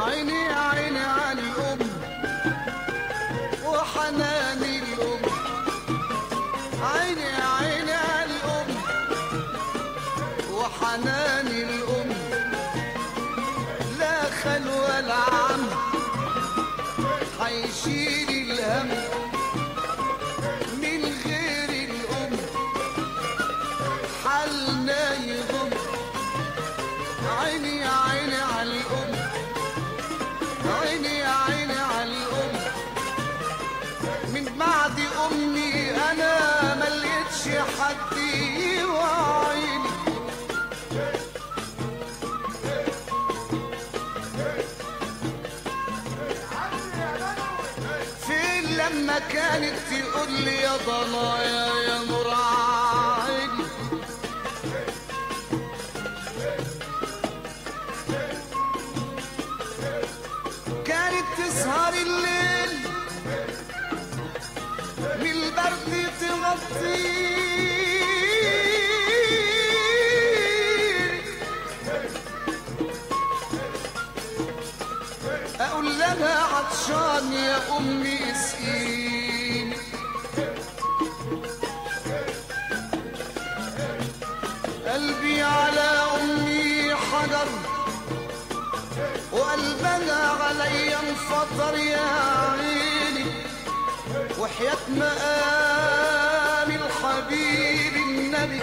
عيني يا عيني على الأم وحنان الأم عيني يا عيني على الأم وحنان الأم لا خل ولا عم حيشيل الهم من غير الأم حالنا يغم عيني يا عيني على الأم عيني يا عيني على الأم من بعد أمي أنا مليتش حد يوعيني فين لما كانت تقول لي يا ضنايا يا نور عيني كانت تسهر الليل من البرد تغطي اقول لها عطشان يا امي اسقيني قلبي على امي حجر وقلبنا علي انفطر يا عيني وحياة مقام الحبيب النبي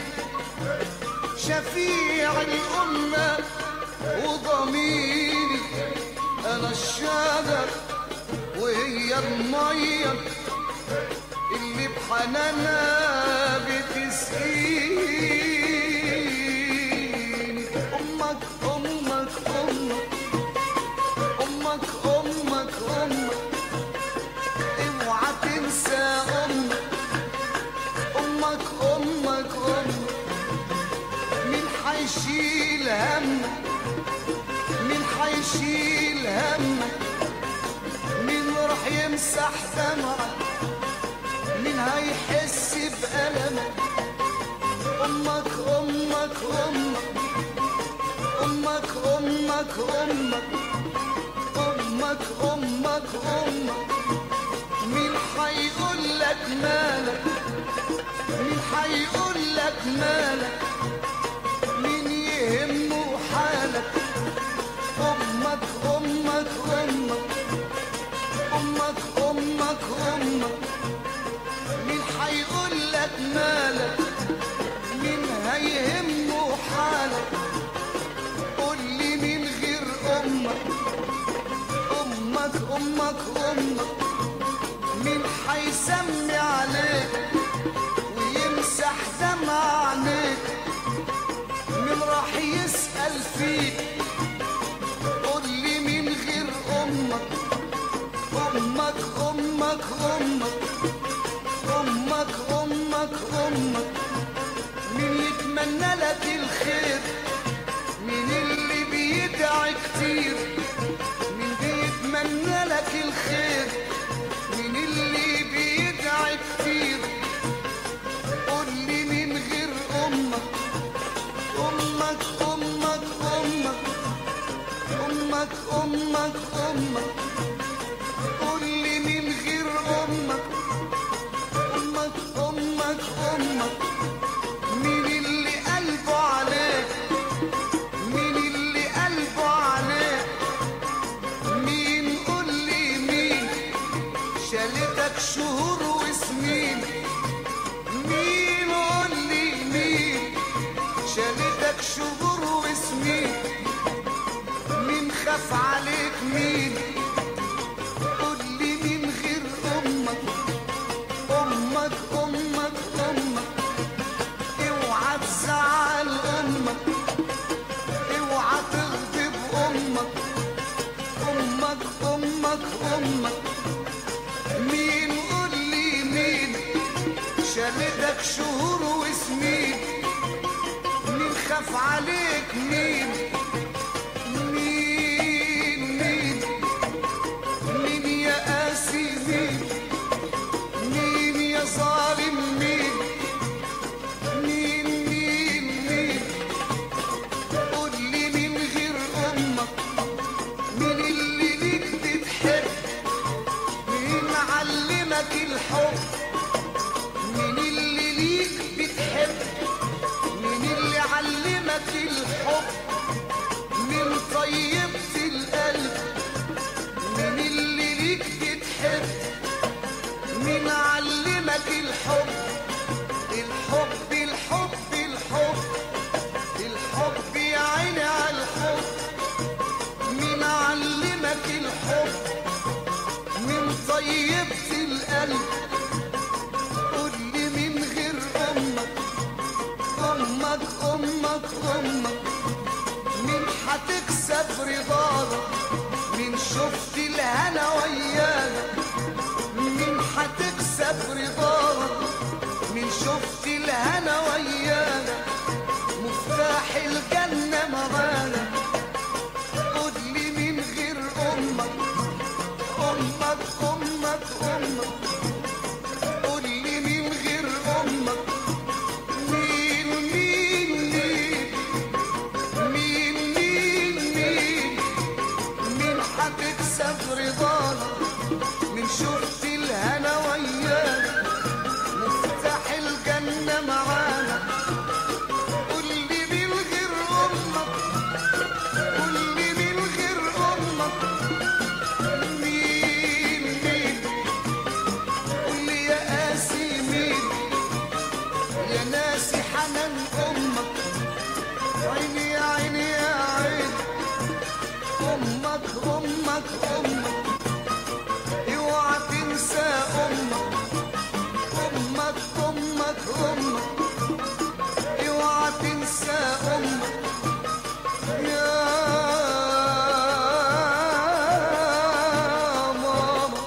شفيع الأمة وضميري أنا الشجر وهي المية اللي بحنانها بتسقيني أمك أمك أمك أمك أمك أمك اوعى تنسى أمك أمك أمك أمك مين حيشيل همك مين حيشيل همك مين راح يمسح دمعك مين هيحس بألمك أمك أمك أمك أمك أمك أمك أمك أمك أمك مين حيقول لك مالك مين حيقول لك مالك مين يهمه حالك أمك أمك أمك أمك أمك أمك مين حيقول لك مالك مين هيهمه حالك قول لي مين غير أمك أمك أمك أمك مين حيسمي عليك ويمسح دمع عينيك مين راح يسأل فيك قول لي مين غير أمك أمك أمك أمك أمك أمك أمك مين يتمنى لك الخير مين اللي بيدعي كتير مين بيتمنى لك الخير مين اللي بيدعي كتير قول لي مين غير أمك أمك أمك أمك أمك أمك أمك قول لي مين غير أمك أمك أمك أمك مين اللي قلبه عليك مين اللي قلبه عليك مين قول لي مين شالتك شهور وسنين مين قول لي مين شالتك شهور وسنين مين خاف عليك مين قول لي مين غير امك امك امك امك اوعى تزعل امك اوعى تغضب امك امك امك امك مين قول لي مين شالتك شهور وسنين مين خاف عليك مين مين مين مين يا قاسي مين مين يا ظالم مين مين مين مين قول لي مين غير امك مين اللي الحب مين اللي ليك بتحب مين اللي علمك الحب من طيبة القلب مين اللي ليك بتحب مين علمك الحب الحب الحب الحب الحب يا عيني على الحب مين علمك الحب من طيبة القلب قول لي من غير أمك أمك أمك أمك مين هتكسب رضاك مين شفت الهنا ويانا مين هتكسب رضاك مين شفت الهنا ويانا مفتاح الجنة معانا قول لي من غير أمك أمك أمك أمك قول لي من غير أمك مين مين مين مين مين مين مين هتكسب رضانا من شفت الهنا ويانا مفتاح الجنة معانا قول لي من غير أمك قول لي من غير أمك مين مين قول لي يا قاسي مين يا ناسي حنان أمك عيني يا عيني يا عين أمك أمك أمك اوعى تنسى أمك أمك أمك أمك اوعى تنسى أمك يا ماما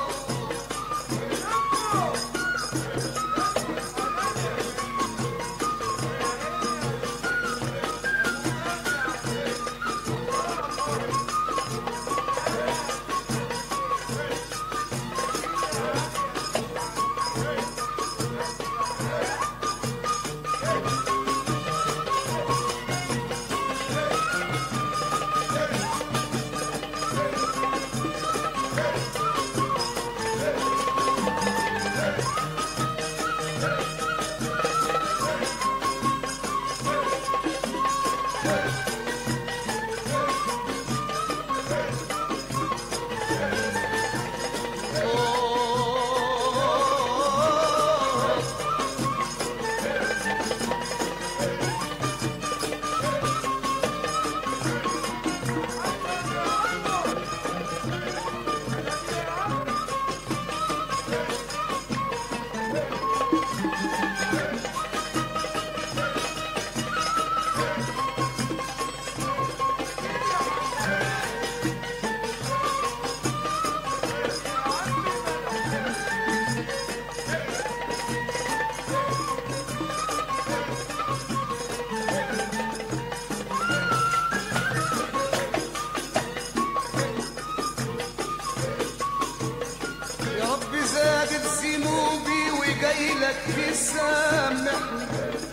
يا رب زادت ذنوبي وجاي لك تسامحني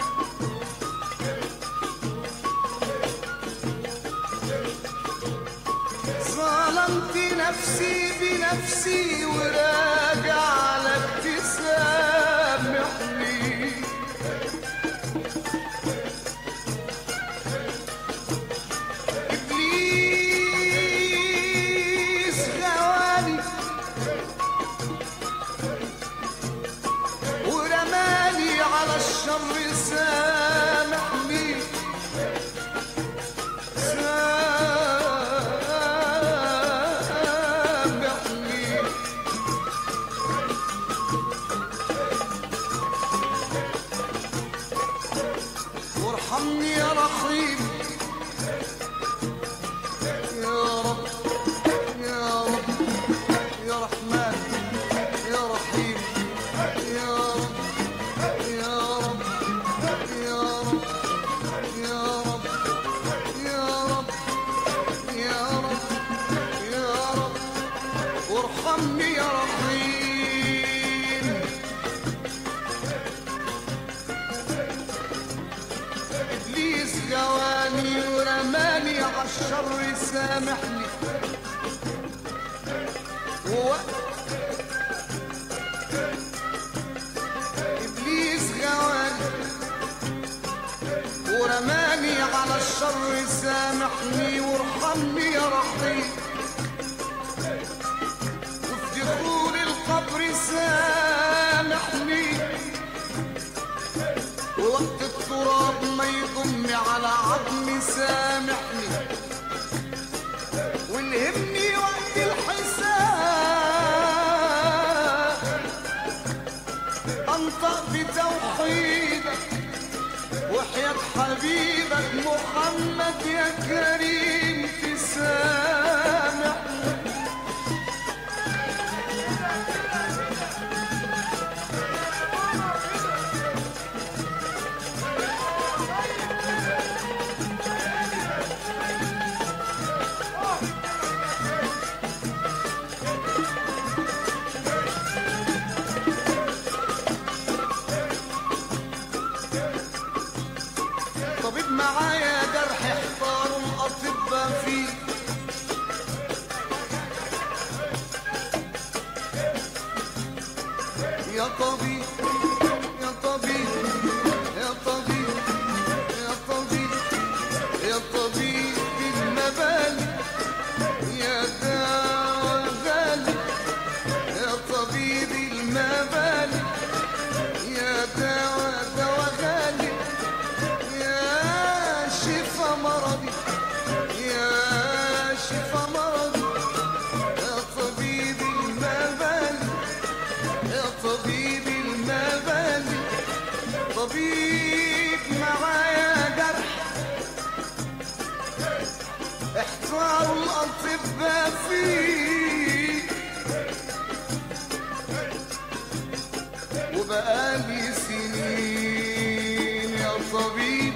ظلمت نفسي بنفسي وراجع لك تسامحني إبليس غواني ورماني على الشر سامحني سامحني وارحمني يا رحيم يا رب يا رب يا رحمن يا رحيم يا رب يا رب يا رب يا رب يا رب يا رب يا رب وارحمني يا رحيم ابليس جواني ورماني عالشر سامحني ووقت وحياة حبيبك محمد يا كريم تسامح طبيب معايا جرح احتار الاطباء فيه يا طبيب يا طبيب يا طبيب يا طبيب يا طبيب المبالي يا دواء غالي يا طبيب المبالي يا دواء دواء غالي يا شفا مرضي يا شفا مرضي يا طبيب المبالي يا طبيب المبالي طبيب معايا جرح احتار الاطباء فيه وبقالي سنين يا طبيب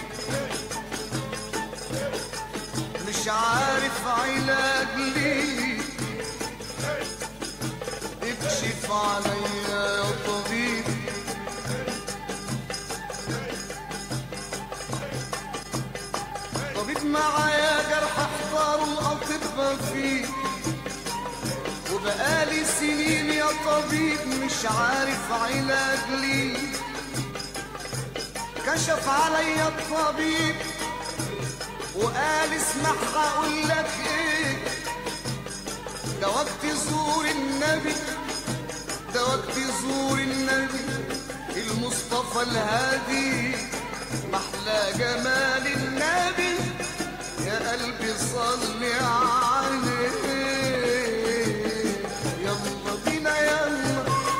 مش عارف علاج ليه اكشف عليا يا طبيب طبيب معايا جرح احضر الاطباء فيه وبقالي سنين يا طبيب مش عارف علاج ليه كشف عليا الطبيب وقال اسمح هقول لك ايه ده وقت زور النبي ده وقت زور النبي المصطفى الهادي محلى جمال النبي يا قلبي صل عليه يلا بينا يلا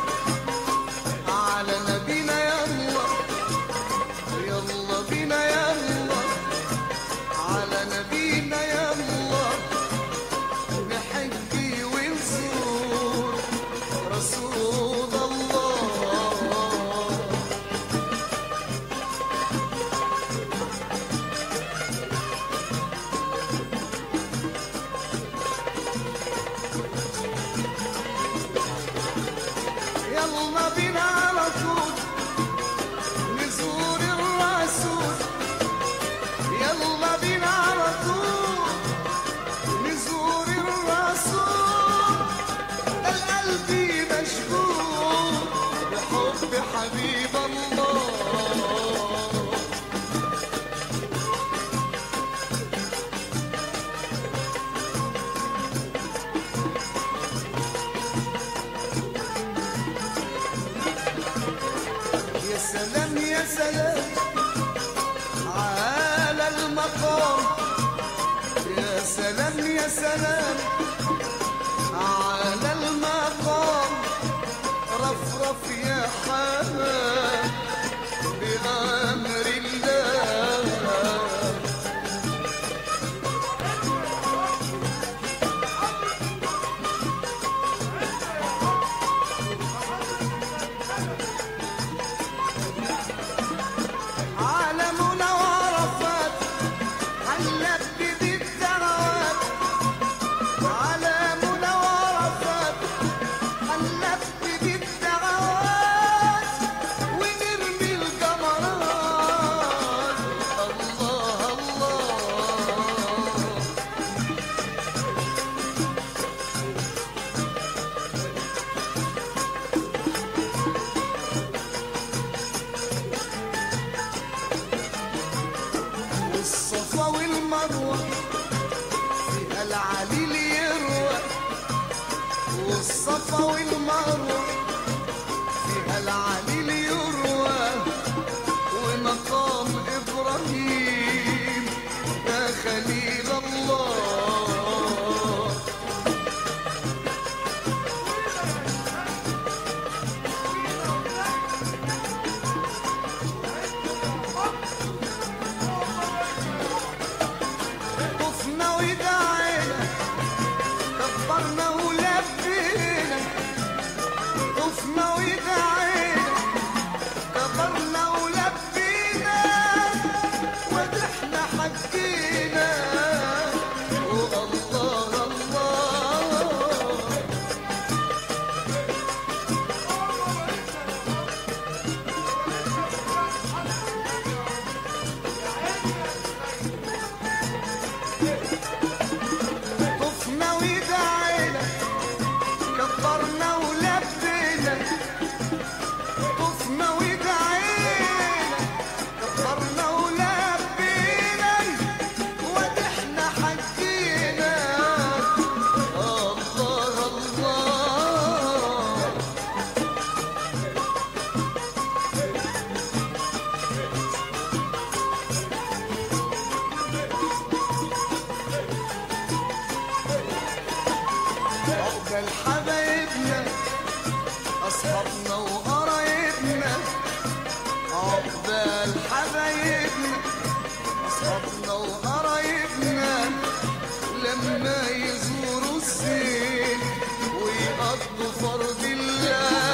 على نبينا يلا يلا بينا يلا على نبينا يلا نحكي ونزور رسول الله يلا بينا على طول نزور الرسول يلا بينا على طول نزور الرسول ده القلب مشغول بحب حبيب الله يا سلام يا سلام على المقام يا سلام يا سلام على المقام رفرف يا حمام بأمر الله عالمنا وعرفات هنلبي بالدعوات عالمنا وعرفات هنلبي بالدعوات ونرمي الجمرات الله الله والصفا والمروة فيها العليل يروى والصفا والمروة فيها العليل يروى ومقام إبراهيم يا خليل الله عقبال حبايبنا أصحابنا وقرايبنا عقبال حبايبنا أصحابنا وقرايبنا لما يزوروا الزين ويقضوا فرض الله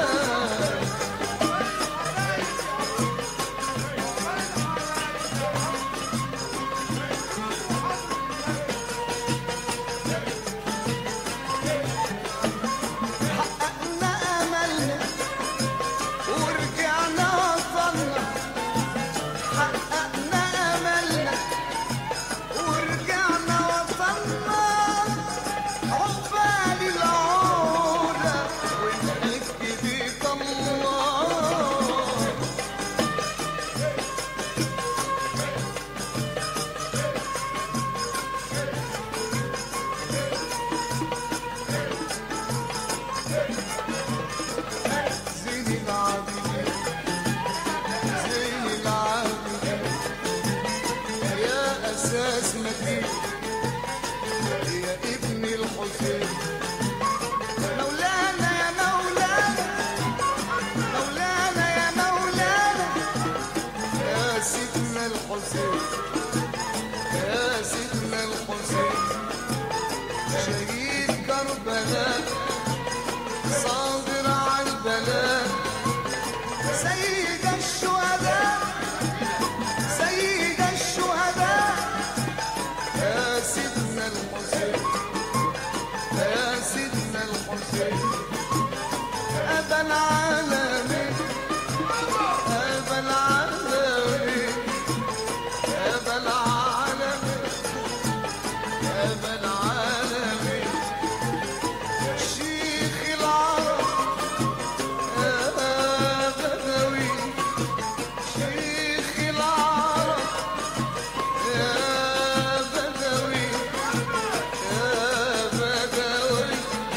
حققنا املنا ورجعنا وصلنا حققنا املنا ورجعنا وصلنا عقبال العودة ونحب بيك الله زين العابدين زين العابدين يا أساس متين يا ابن الحسين مولانا يا مولانا مولانا يا مولانا يا سيدنا الحسين يا سيدنا الحسين شهيد كربلاء صابر على البلاء سيد الشهداء سيد الشهداء يا سيدنا الحسين يا سيدنا الحسين أبا العالمين أبا العالمين أبا العالمين أبا العالمين شيخ العرب يا بدوي شيخ العرب يا بدوي يا بدوي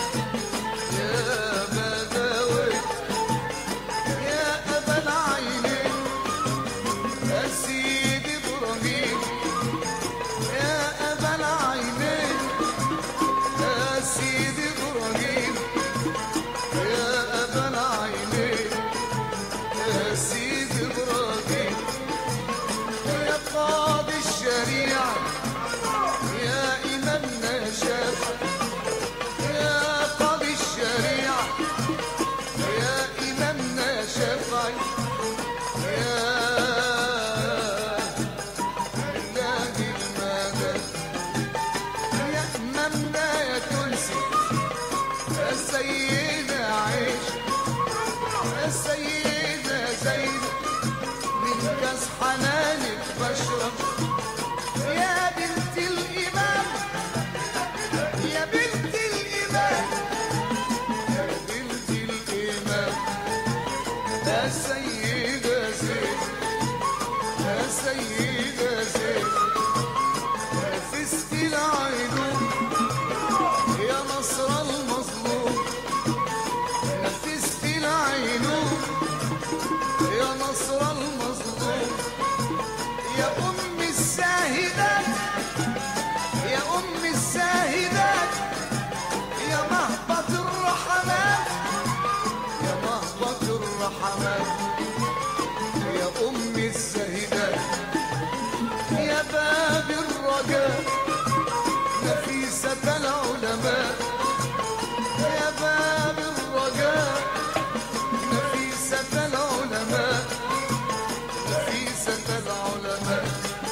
يا بدوي يا أبا العينين يا سيد إبراهيم يا أبا العينين يا سيد إبراهيم يا أبا العينين يا سيد إبراهيم يا قاضي الشريعة يا إمامنا شافع يا قاضي الشريعة يا إمامنا شافعي يا إله المدد يا إمامنا يا تونسي يا سيدة عيش يا سيدة زينب من كاس حنانك بشرب يا بنت الإمام يا بنت الإمام يا بنت الإمام يا سيدة زين يا سيدة زين نفست العينون يا نصر المظلوم نفست العينون يا نصر المظلوم يا أم الساهدات يا أم الساهدات يا مهبط الرحمات يا مهبط الرحمات يا أم الزاهدات يا باب الرجاء نفيسة العلماء يا باب الرجاء نفيسة العلماء نفيسة العلماء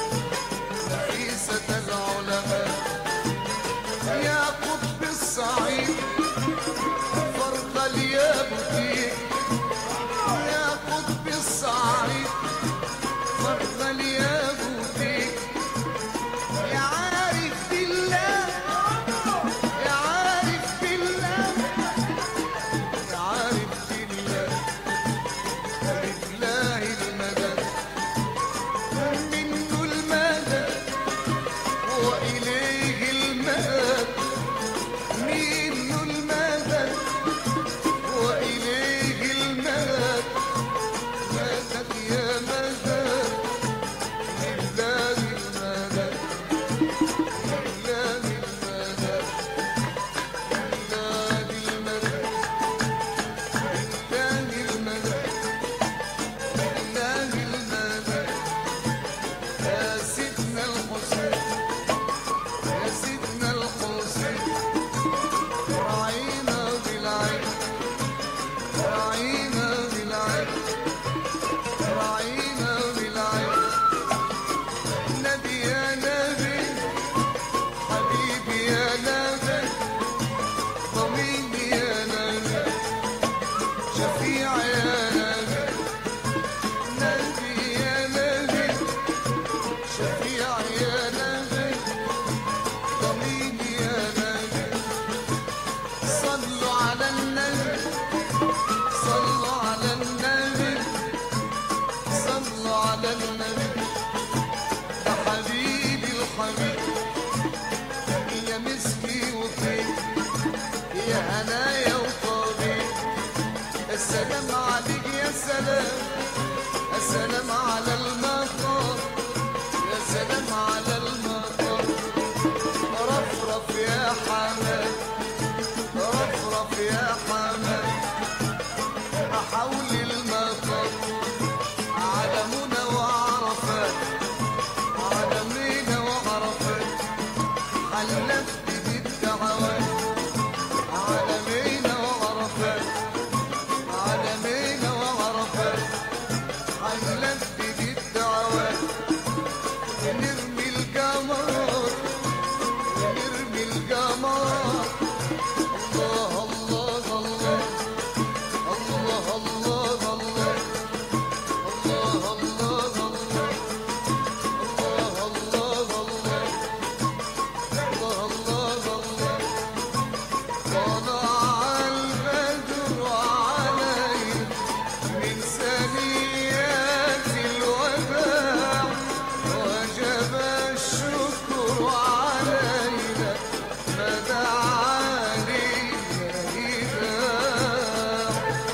نفيسة العلماء يا قطب الصعيد فرق اليابوتين يا قطب الصعيد فرق اليابوتين يا عارف بالله يا عارف بالله يا عارف بالله لله المدد منه المدد وإليه المدد مسكي وطيب يا هنايا وطبيب السلام عليك يا سلام السلام على المطر يا سلام على المطر رفرف يا حماد رفرف يا حماد حول المطر على منى وعرفات على منى وعرفات حلت بالدعوات على منى وعرفات على منى وعرفات حلت بالدعوات نرمي القمر نرمي القمر الله الله الله الله الله الله الله الله الله الله الله الله الله الله طلع البدر علي من ثنيات الوداع وجب الشكر علينا فدعا لي إذاع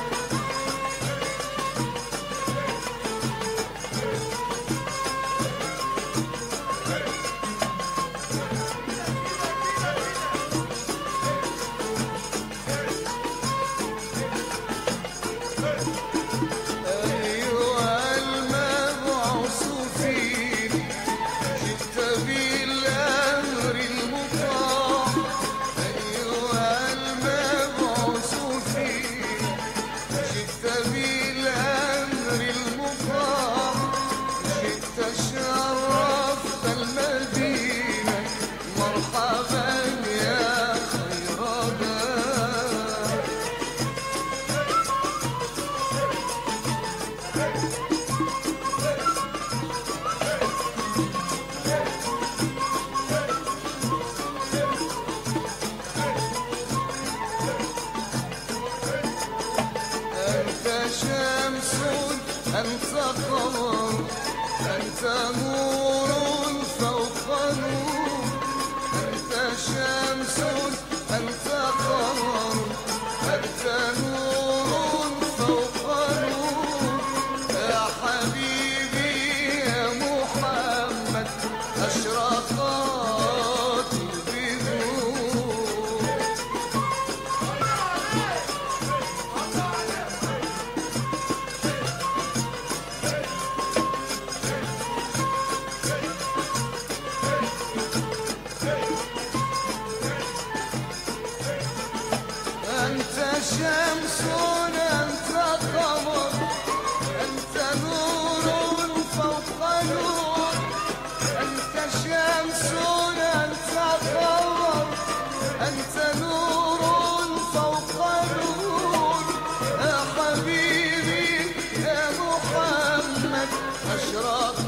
أيها المبعوث فينا جئت بالأمر المطاع أيها المبعوث فينا جئت بالأمر المطاع جئت شرفت المدينة مرحبا يا خير دار أنت شمس أنت قمر أنت نور فوق نور أنت شمس أنت قمر أنت نور فوق نور يا حبيبي يا محمد أشرقت البدور أنت شمس أنت قمر أنت نور فوق نور أنت شمس أنت قمر أنت نور فوق نور يا حبيبي يا محمد أشرقت